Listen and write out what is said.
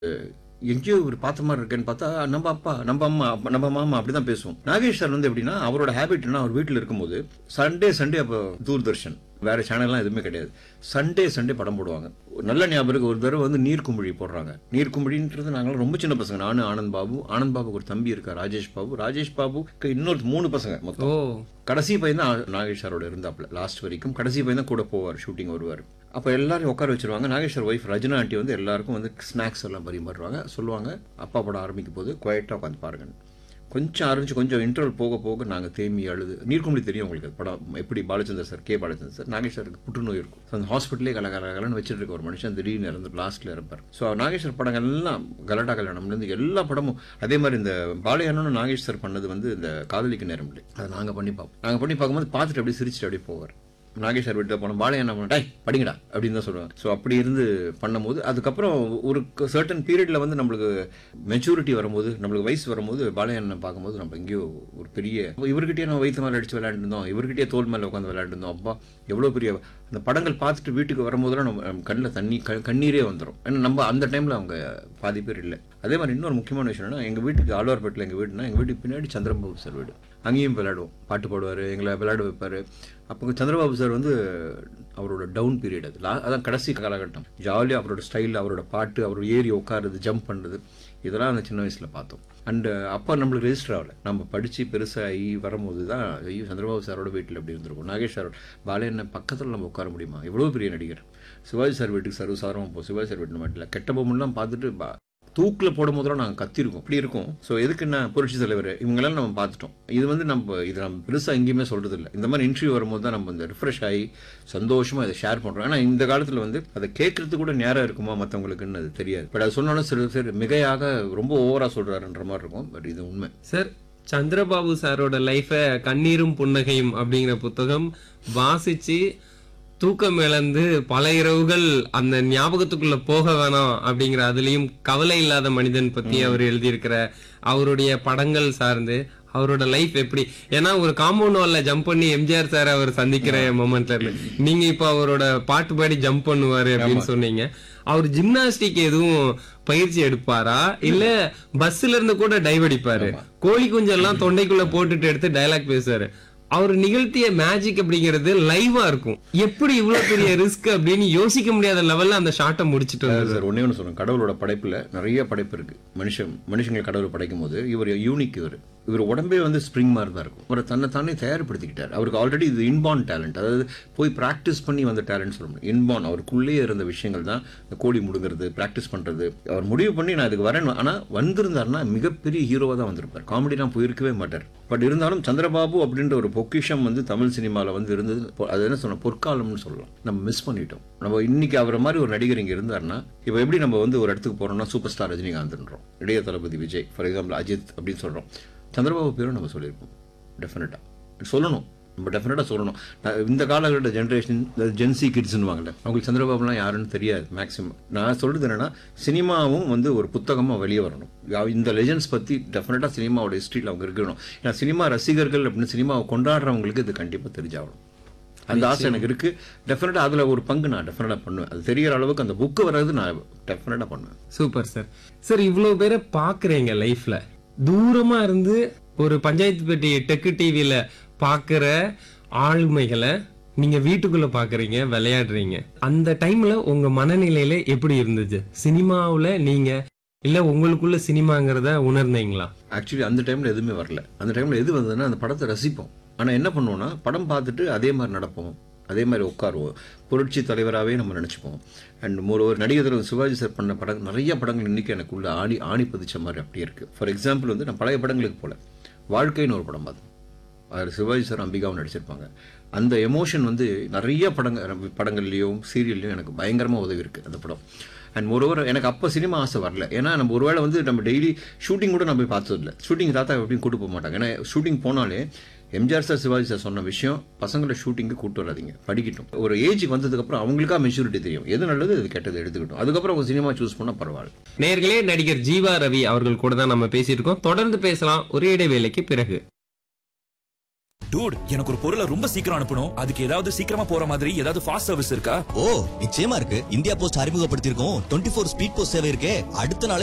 எங்கேயோ இவர் பார்த்த மாதிரி இருக்கேன்னு பார்த்தா நம்ம அப்பா நம்ம அம்மா அப்பா, நம்ம மாமா அப்படிதான் பேசுவோம் நாகேஷ் சார் வந்து எப்படின்னா அவரோட ஹேபிட்னா அவர் வீட்டில் இருக்கும்போது சண்டே சண்டே அப்போ தூர்தர்ஷன் வேற சேனல்லாம் எதுவுமே கிடையாது சண்டே சண்டே படம் போடுவாங்க நல்ல ஞாபகம் இருக்கு ஒரு தடவை வந்து நீர்க்குமிழி போடுறாங்க நீர்க்குமிழின்றது நாங்களாம் ரொம்ப சின்ன பசங்க நானும் ஆனந்த் பாபு ஆனந்த் பாபுக்கு ஒரு தம்பி இருக்கா ராஜேஷ் பாபு ராஜேஷ் பாபுக்கு இன்னொரு மூணு பசங்க மொத்தம் ஓ கடைசி பையன் தான் நாகேஷ் சாரோட இருந்தாப்ல லாஸ்ட் வரைக்கும் கடைசி பையன் தான் கூட போவார் ஷூட்டிங் வருவார் அப்போ எல்லாரும் உட்கார வச்சிருவாங்க நாகேஸ்வர் ஒய்ஃப் ரஜினா ஆண்டி வந்து எல்லாருக்கும் வந்து ஸ்நாக்ஸ் எல்லாம் பரிமாறுவாங்க சொல்லுவாங்க அப்பா படம் ஆரம்பிக்கும் போது குவைட்டாக உட்காந்து பாருங்க கொஞ்சம் ஆரம்பிச்சு கொஞ்சம் இன்டர்வல் போக போக நாங்கள் தேம்பி அழுது நீர்க்குமிழி தெரியும் உங்களுக்கு அது படம் எப்படி Balachander sir K Balachander sir நாகேஸ்வருக்கு புற்றுநோய் இருக்கும் So, அந்த ஹாஸ்பிட்டலே கல கல கலன்னு வச்சுட்டு இருக்க ஒரு மனுஷன் திடீர்னு இறந்து லாஸ்ட்ல இருப்பார் ஸோ நாகேஸ்வர் படங்கள் எல்லாம் கலடா கல்யாணம்லேருந்து எல்லா படமும் அதே மாதிரி இந்த பாலையானனும் நாகேஷ் சார் பண்ணது வந்து இந்த காதலிக்க நேரம் இல்லை அதை நாங்கள் பண்ணி பார்ப்போம் நாங்கள் பண்ணி பார்க்கும்போது பார்த்துட்டு அப்படியே சிரிச்சுட்டு அப்படியே போவார் நாகேஷ் சார் வீட்டில் போனோம் பாலையா என்ன டை படிங்கடா அப்படின்னு தான் சொல்லுவாங்க ஸோ அப்படி இருந்து பண்ணும்போது அதுக்கப்புறம் ஒரு சர்டன் பீரியடில் வந்து நம்மளுக்கு மெச்சூரிட்டி வரும்போது நம்மளுக்கு வயசு வரும்போது பாலையண்ணனை பார்க்கும்போது நம்ம எங்கேயோ ஒரு பெரிய இவர்கிட்டயே நம்ம வயிற்று மேலே அடிச்சு விளையாண்டுருந்தோம் இவர்கிட்டயே தோல் மேலே உட்காந்து விளையாண்டுருந்தோம் அப்பா எவ்வளோ பெரிய அந்த படங்கள் பார்த்துட்டு வீட்டுக்கு வரும்போதெல்லாம் நம்ம நம்ம கண்ணில் தண்ணி க- கண்ணீரே வந்துடும் ஏன்னா நம்ம அந்த டைமில் அவங்க பாதி பேர் இல்லை அதே மாதிரி இன்னொரு முக்கியமான விஷயம் என்னன்னா எங்கள் வீட்டுக்கு ஆழ்வார்பேட்டில் எங்கள் வீடுனா எங்கள் வீட்டுக்கு பின்னாடி சந்திரபாபு சார் வீடு அங்கேயும் விளையாடுவோம் பாட்டு பாடுவார் எங்களை விளையாட வைப்பார் அப்போ சந்திரபாபு சார் வந்து அவரோட டவுன் பீரியட் அது லா அதான் கடைசி காலகட்டம் ஜாலியாக அவரோட ஸ்டைல் அவரோட பாட்டு அவர் ஏறி உட்காருது ஜம்ப் பண்ணுறது இதெல்லாம் அந்த சின்ன வயசில் பார்த்தோம் அண்டு அப்போ நம்மளுக்கு ரெஜிஸ்டர் ஆகல நம்ம படித்து பெருசாகி வரும்போது தான் ஐயோ சந்திரபாபு சாரோட வீட்டில் எப்படி இருந்திருக்கும் நாகேஷ் சாரோட பாலையண்ண பக்கத்தில் நம்ம உட்கார முடியுமா எவ்வளோ பெரிய நடிகர் சிவாஜி சார் வீட்டுக்கு சர்வசாரமாக போ சிவாஜி சார் வீட்டு மட்டும் இல்லை கெட்ட பொம்மெல்லாம் பார்த்துட்டு பா தூக்கில் போடும் போதெல்லாம் நாங்கள் கத்திருக்கோம் அப்படி இருக்கும் ஸோ எதுக்கு என்ன புரட்சி தலைவர் இவங்கெல்லாம் நம்ம பார்த்துட்டோம் இது வந்து நம்ம இது நம்ம பெருசாக எங்கேயுமே சொல்கிறது இல்லை இந்த மாதிரி இன்டர்வியூ வரும்போது தான் நம்ம இந்த ரிஃப்ரெஷ் ஆகி சந்தோஷமாக இதை ஷேர் பண்ணுறோம் ஏன்னா இந்த காலத்தில் வந்து அதை கேட்கறது கூட நேரம் இருக்குமா மற்றவங்களுக்குன்னு அது தெரியாது பட் அது சொன்னாலும் சில பேர் மிகையாக ரொம்ப ஓவராக சொல்கிறாருன்ற மாதிரி இருக்கும் பட் இது உண்மை சார் சந்திரபாபு சாரோட லைஃபை கண்ணீரும் புன்னகையும் அப்படிங்கிற புத்தகம் வாசிச்சு தூக்கம் இழந்து பல இரவுகள் அந்த ஞாபகத்துக்குள்ள போக வேணாம் அப்படிங்கிற அதுலயும் கவலை இல்லாத மனிதன் பத்தி அவர் எழுதியிருக்கிற அவருடைய படங்கள் சார்ந்து அவரோட லைஃப் எப்படி ஏன்னா ஒரு காம்பவுண்ட் வால்ல ஜம்ப் பண்ணி எம்ஜிஆர் சார் அவர் சந்திக்கிற மொமெண்ட்ல இருந்து நீங்க இப்ப அவரோட பாட்டு பாடி ஜம்ப் பண்ணுவாரு அப்படின்னு சொன்னீங்க அவர் ஜிம்னாஸ்டிக் எதுவும் பயிற்சி எடுப்பாரா இல்ல பஸ்ல இருந்து கூட டைவ் அடிப்பாரு கோழி குஞ்செல்லாம் தொண்டைக்குள்ள போட்டுட்டு எடுத்து டயலாக் பேசுவாரு அவர் நிகழ்த்திய மேஜிக் அப்படிங்கிறது லைவா இருக்கும் எப்படி இவ்வளவு பெரிய ரிஸ்க் அப்படின்னு யோசிக்க முடியாத லெவல்ல அந்த ஷாட்டை முடிச்சிட்டு வந்தாரு சார் ஒண்ணே ஒன்று சொல்றேன் கடவுளோட படைப்புல நிறைய படைப்பு இருக்கு மனுஷன் மனுஷங்களை கடவுள் படைக்கும் போது இவர் யூனிக் இவர் இவர் உடம்பே வந்து ஸ்ப்ரிங் மாதிரி தான் இருக்கும் அவர் தன்னை தானே தயார்படுத்திக்கிட்டார் அவருக்கு ஆல்ரெடி இது இன்பார்ன் டேலண்ட் அதாவது போய் ப்ராக்டிஸ் பண்ணி வந்த டேலண்ட் சொல்ல முடியும் இன்பார்ன் அவருக்குள்ளேயே இருந்த விஷயங்கள் தான் இந்த கோடி முடுங்கிறது ப்ராக்டிஸ் பண்றது அவர் முடிவு பண்ணி நான் இதுக்கு வரேன் ஆனா வந்திருந்தாருன்னா மிகப்பெரிய ஹீரோவா தான் வந்திருப்பார் காமெடிலாம் போயிருக்கவே மாட்டார் பட் இருந்தாலும் சந்திரபாபு அப்படின்ற ஒரு பொக்கிஷம் வந்து தமிழ் சினிமாவில் வந்து இருந்தது பொ- அது என்ன சொன்ன பொற்காலம்னு சொல்லலாம் நம்ம மிஸ் பண்ணிட்டோம் நம்ம இன்னைக்கு அவரை மாதிரி ஒரு நடிகர் இங்கே இருந்தாருன்னா இப்போ எப்படி நம்ம வந்து ஒரு இடத்துக்கு போறோம்னா சூப்பர் ஸ்டார் ரஜினிகாந்த்ன்றோம் இளைய தளபதி விஜய் ஃபார் எக்ஸாம்பிள் அஜித் அப்படின்னு சொல்றோம் சந்திரபாபு பேரும் நம்ம சொல்லியிருப்போம் டெஃபினட்டாக சொல்லணும் நம்ம டெஃபினட்டாக சொல்லணும் நான் இந்த காலகட்ட ஜென்ரேஷன் ஜென்சி கிட்ஸ்னுவாங்கல்ல அவங்களுக்கு சந்திரபாபுலாம் யாருன்னு தெரியாது மேக்ஸிமம் நான் சொல்றது என்னன்னா சினிமாவும் வந்து ஒரு புத்தகமாக வெளியே வரணும் யா- இந்த லெஜெண்ட்ஸ் பற்றி டெஃபினட்டாக சினிமாவோட ஹிஸ்ட்ரியில் அவங்க இருக்கணும் ஏன்னா சினிமா ரசிகர்கள் அப்படின்னு சினிமாவை கொண்டாடுறவங்களுக்கு இது கண்டிப்பாக தெரிஞ்சாகணும் அந்த ஆசை எனக்கு இருக்கு டெஃபினட்டாக அதில் ஒரு பங்கு நான் டெஃபினட்டாக பண்ணுவேன் அது தெரியற அளவுக்கு அந்த புக்கு வர்றது நான் டெஃபினட்டாக பண்ணுவேன் சூப்பர் சார் சார் இவ்வளவு பேரை பாக்குறீங்க லைஃப்ல தூரமா இருந்து ஒரு பஞ்சாயத்து பெட்டி டெக்கு டிவில பாக்குற ஆளுமைகளை நீங்க வீட்டுக்குள்ள பாக்குறீங்க விளையாடுறீங்க அந்த டைம்ல உங்க மனநிலையில எப்படி இருந்துச்சு சினிமாவுல நீங்க இல்ல உங்களுக்குள்ள சினிமாங்கிறத உணர்ந்தீங்களா ஆக்சுவலி அந்த டைமில் எதுவுமே வரல அந்த டைமில் எது வந்ததுன்னா அந்த படத்தை ரசிப்போம் ஆனால் என்ன பண்ணுவோம்னா படம் பார்த்துட்டு அதே மாதிரி நடப்போம் அதே மாதிரி உட்காருவோம் புரட்சி தலைவராகவே நம்ம நினச்சிப்போம் அண்ட் ஒரு ஒரு நடிகர் தலைவர் சிவாஜி சார் பண்ண படம் நிறைய படங்கள் இன்னைக்கு எனக்குள்ள ஆணி ஆணி பதிச்ச மாதிரி அப்படியே இருக்குது ஃபார் எக்ஸாம்பிள் வந்து நான் பழைய படங்களுக்கு போல வாழ்க்கைன்னு ஒரு படம் பார்த்தேன் அதில் சிவாஜி சார் அம்பிகாவும் நடிச்சிருப்பாங்க அந்த எமோஷன் வந்து நிறைய படங்கள் படங்கள்லையும் சீரியல்லையும் எனக்கு பயங்கரமாக உதவி இருக்குது அந்த படம் அண்ட் மொரோவர் எனக்கு அப்போ சினிமா ஆசை வரல ஏன்னா நம்ம ஒருவேளை வந்து நம்ம டெய்லி ஷூட்டிங் கூட நம்ம போய் பார்த்ததில்ல ஷூட்டிங் தாத்தா எப்படியும் கூட்டு போக மாட்டாங்க ஏன்னா ஷூட்டிங் போனாலே எம்ஜிஆர் சார் சிவாஜி சார் சொன்ன விஷயம் பசங்களை ஷூட்டிங்க்கு கூட்டு வராதீங்க படிக்கட்டும் ஒரு ஏஜுக்கு வந்ததுக்கப்புறம் அவங்களுக்கா மெச்சூரிட்டி தெரியும் எது நல்லது எது கெட்டது எடுத்துக்கிட்டோம் அதுக்கப்புறம் அவங்க சினிமா சூஸ் பண்ணால் பரவாயில்ல நேர்களே நடிகர் ஜீவா ரவி அவர்கள் கூட தான் நம்ம பேசிட்டு இருக்கோம் தொடர்ந்து பேசலாம் ஒரே இடைவேளைக்கு பிறகு டூட் எனக்கு ஒரு பொருளை ரொம்ப சீக்கிரம் அனுப்பணும் அதுக்கு ஏதாவது சீக்கிரமா போற மாதிரி ஏதாவது ஃபாஸ்ட் சர்வீஸ் இருக்கா ஓ நிச்சயமா இருக்கு இந்தியா போஸ்ட் அறிமுகப்படுத்தியிருக்கோம் டுவெண்ட்டி ஃபோர் ஸ்பீட் போஸ்ட் சேவை இருக்கே அடுத்த நாளே